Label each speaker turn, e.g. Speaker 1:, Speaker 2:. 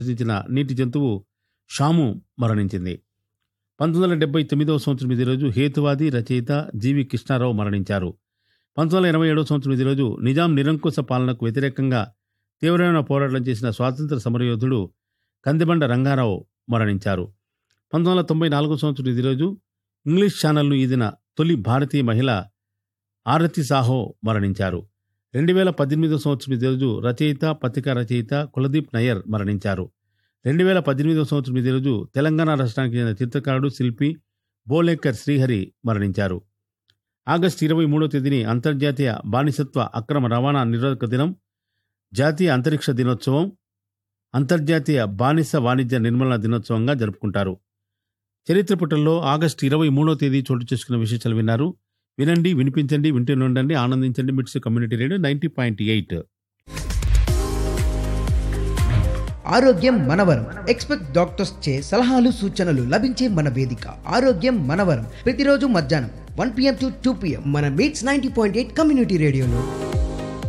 Speaker 1: రచించిన నీటి జంతువు షాము మరణించింది పంతొమ్మిది వందల డెబ్బై తొమ్మిదవ సంవత్సరం ఇదే రోజు హేతువాది రచయిత జీవి కృష్ణారావు మరణించారు పంతొమ్మిది వందల ఎనభై ఏడవ సంవత్సరం ఇదే రోజు నిజాం నిరంకుశ పాలనకు వ్యతిరేకంగా తీవ్రమైన పోరాటం చేసిన స్వాతంత్ర సమరయోధుడు కందిబండ రంగారావు మరణించారు పంతొమ్మిది వందల తొంభై నాలుగో సంవత్సరం ఇదే రోజు ఇంగ్లీష్ ఛానల్ను ఈదిన తొలి భారతీయ మహిళ ఆరతి సాహో మరణించారు రెండు వేల పద్దెనిమిదో సంవత్సరం ఇదే రోజు రచయిత పత్రికా రచయిత కులదీప్ నయ్యర్ మరణించారు రెండు వేల పద్దెనిమిదవ సంవత్సరం ఇదే రోజు తెలంగాణ రాష్ట్రానికి చెందిన చిత్రకారుడు శిల్పి బోలేకర్ శ్రీహరి మరణించారు ఆగస్టు ఇరవై మూడో తేదీని అంతర్జాతీయ బానిసత్వ అక్రమ రవాణా నిరోధక దినం జాతీయ అంతరిక్ష దినోత్సవం అంతర్జాతీయ బానిస వాణిజ్య నిర్మూలన దినోత్సవంగా జరుపుకుంటారు చరిత్ర పుటల్లో ఆగస్టు ఇరవై మూడో తేదీ చోటు చేసుకున్న విశేషాలు విన్నారు వినండి వినిపించండి వింటూనే ఉండండి ఆనందించండి MITS community radio ninety point eight
Speaker 2: ఆరోగ్యం మనవరం ఎక్స్పెక్ట్ డాక్టర్స్ చే సలహాలు సూచనలు లభించే మన వేదిక ఆరోగ్యం మనవరం ప్రతిరోజు మధ్యాహ్నం one PM to two PM మన MITS ninety point eight community రేడియోలో